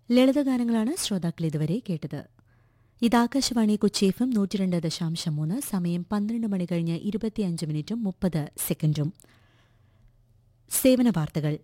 ലളിതഗാനങ്ങളാണ് ശ്രോതാക്കൾ ഇതുവരെ കേട്ടത് ഇത് ആകാശവാണി കൊച്ചി എഫ് എം നൂറ്റിരണ്ട് ദശാംശം മൂന്ന് സമയം പന്ത്രണ്ട് മണി കഴിഞ്ഞ് ഇരുപത്തിയഞ്ച് മിനിറ്റും മുപ്പത് സെക്കൻഡും സേവന വാർത്തകൾ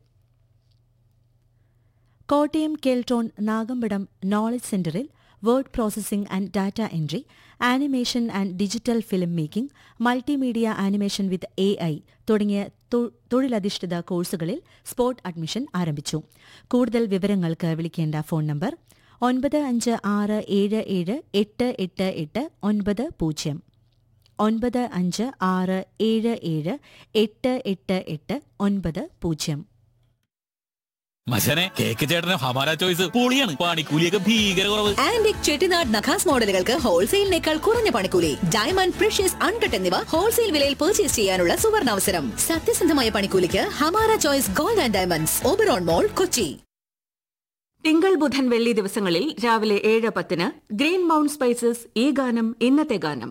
Kottayam Keltron Nagampadam knowledge centre word processing and data entry animation and digital film making multimedia animation with A I തുടങ്ങിയ തൊ- തൊഴിലധിഷ്ഠിത കോഴ്സുകളിൽ സ്പോട്ട് അഡ്മിഷൻ ആരംഭിച്ചു കൂടുതൽ വിവരങ്ങൾക്ക് വിളിക്കേണ്ട ഫോൺ നമ്പർ ഒൻപത് അഞ്ച് ആറ് ഏഴ് ഏഴ് എട്ട് എട്ട് എട്ട് ഒൻപത് പൂജ്യം ഒൻപത് അഞ്ച് ആറ് ഏഴ് ഏഴ് എട്ട് എട്ട് എട്ട് ഒൻപത് പൂജ്യം മച്ചനെ കേക്ക് ചേട്ടന് ഹമാര ചോയ്സ് പൊളിയാണ് പണിക്കൂലിയൊക്കെ ഭീകര കുറവ് ആന്റിക് ചെട്ടിനാട് നഖാസ് മോഡലുകൾക്ക് ഹോൾസെയിലിനേക്കാൾ കുറഞ്ഞ പണിക്കൂലി ഡയമണ്ട് പ്രഷ്യസ് അൺകട്ട് എന്നിവ ഹോൾസെയിൽ വിലയിൽ പർച്ചേസ് ചെയ്യാനുള്ള സുവർണാവസരം സത്യസന്ധമായ പണിക്കൂലിക്ക് Hamara choice gold and diamonds Oberon mall Kochi തിങ്കൾ ബുധൻ വെള്ളി ദിവസങ്ങളിൽ രാവിലെ ഏഴ് പത്തിന് ഗ്രീൻ മൗണ്ട് സ്പൈസസ് ഈ ഗാനം ഇന്നത്തെ ഗാനം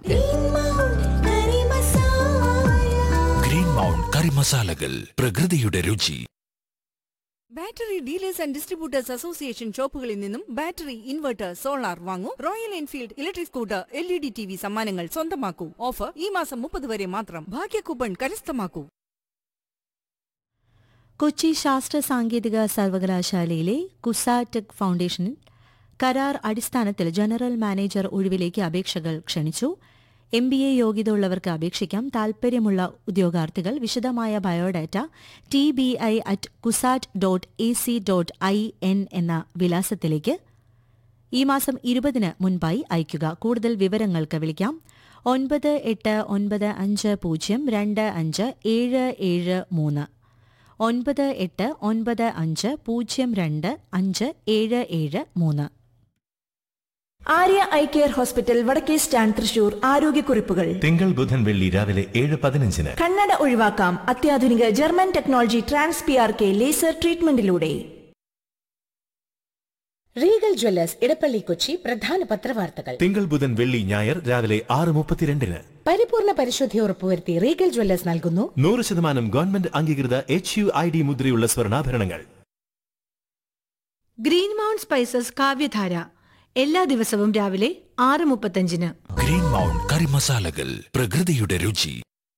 ഗ്രീൻ മൗണ്ട് കറി മസാലകൾ പ്രകൃതിയുടെ രുചി battery dealers and distributors association ഷോപ്പുകളിൽ നിന്നും ബാറ്ററി ഇൻവെർട്ടർ സോളാർ വാങ്ങൂ Royal Enfield electric scooter L E D T V സമ്മാനങ്ങൾ സ്വന്തമാക്കൂ ഓഫർ ഈ മാസം മുപ്പത് വരെ മാത്രം ഭാഗ്യ കൂപ്പൺ കരസ്ഥമാക്കൂ കൊച്ചി ശാസ്ത്ര സാങ്കേതിക സർവകലാശാലയിലെ കുസാടെക് ഫൗണ്ടേഷനിൽ കരാർ അടിസ്ഥാനത്തിൽ ജനറൽ മാനേജർ ഒഴിവിലേക്ക് അപേക്ഷകൾ ക്ഷണിച്ചു എം ബി എ യോഗ്യത ഉള്ളവർക്ക് അപേക്ഷിക്കാം താൽപര്യമുള്ള ഉദ്യോഗാർത്ഥികൾ വിശദമായ biodata T B I at CUSAT dot A C dot I N എന്ന വിലാസത്തിലേക്ക് ഈ മാസം ഇരുപതിന് മുൻപായി അയയ്ക്കുക കൂടുതൽ വിവരങ്ങൾക്ക് വിളിക്കാം ഒൻപത് എട്ട് ഒൻപത് അഞ്ച് പൂജ്യം രണ്ട് അഞ്ച് ഏഴ് ഏഴ് മൂന്ന് ഒൻപത് എട്ട് ഒൻപത് അഞ്ച് പൂജ്യം രണ്ട് അഞ്ച് ഏഴ് ഏഴ് മൂന്ന് ആര്യ ഐ കെയർ ഹോസ്പിറ്റൽ വടക്കേ സ്റ്റാൻഡ് തൃശൂർ ആരോഗ്യക്കുറിപ്പുകൾ തിങ്കൾ ബുധൻ വെള്ളി രാവിലെ ഏഴ് പതിനഞ്ചിന് കണ്ണട ഒഴിവാക്കാം അത്യാധുനിക German technology trans P R K laser ട്രീറ്റ്മെന്റിലൂടെ റീഗൽ ജ്വല്ലേഴ്സ് ഇടപ്പള്ളി കൊച്ചി പ്രധാന പത്രവാർത്തകൾ തിങ്കൾ ബുധൻ വെള്ളി ഞായർ രാവിലെ ആറ് മുപ്പത്തിരണ്ടിന് പരിപൂർണ പരിശുദ്ധി ഉറപ്പുവരുത്തി റീഗൽ ജ്വല്ലേഴ്സ് നൽകുന്നു നൂറ് ശതമാനം ഗവൺമെന്റ് അംഗീകൃത എച്ച് യു ഐ ഡി മുദ്രയുള്ള സ്വർണ്ണാഭരണങ്ങൾ ഗ്രീൻ മൗണ്ട് സ്പൈസസ് കാവ്യധാര എല്ലാ ദിവസവും രാവിലെ ആറ് മുപ്പത്തഞ്ചിന് ഗ്രീൻ മൗണ്ട് കറി മസാലകൾ പ്രകൃതിയുടെ രുചി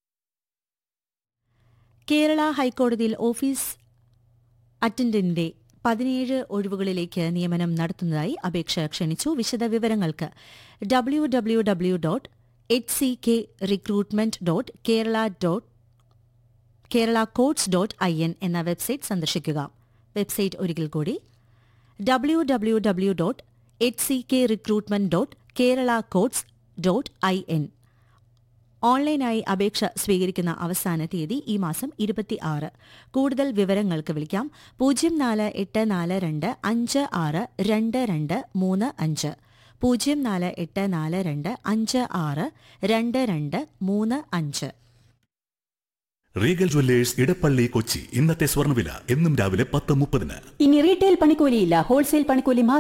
കേരള ഹൈക്കോടതിയിൽ ഓഫീസ് അറ്റൻഡന്റിന്റെ പതിനേഴ് ഒഴിവുകളിലേക്ക് നിയമനം നടത്തുന്നതായി അപേക്ഷ ക്ഷണിച്ചു വിശദവിവരങ്ങൾക്ക് W W W dot H C K recruitment dot Kerala dot Kerala codes dot I N എന്ന വെബ്സൈറ്റ് സന്ദർശിക്കുക വെബ്സൈറ്റ് ഒരിക്കൽ കൂടി W W W dot H C K recruitment dot Kerala codes dot I N ഓൺലൈനായി അപേക്ഷ സ്വീകരിക്കുന്ന അവസാന തീയതി ഈ മാസം ഇരുപത്തി ആറ് കൂടുതൽ വിവരങ്ങൾക്ക് വിളിക്കാം പൂജ്യം നാല് എട്ട് നാല് രണ്ട് അഞ്ച് ആറ് രണ്ട് രണ്ട് മൂന്ന് അഞ്ച് പൂജ്യം നാല് എട്ട് നാല് രണ്ട് അഞ്ച് ആറ് രണ്ട് രണ്ട് മൂന്ന് അഞ്ച് റീഗൽ ജ്വല്ലേഴ്സ് ഇടപ്പള്ളി കൊച്ചി ഇന്നത്തെ സ്വർണ്ണവില എന്നും രാവിലെ പത്ത് മുപ്പതിന് ഇനി റീറ്റെയിൽ പണിക്കൂലിയില്ല ഹോൾസെയിൽ പണിക്കൂലി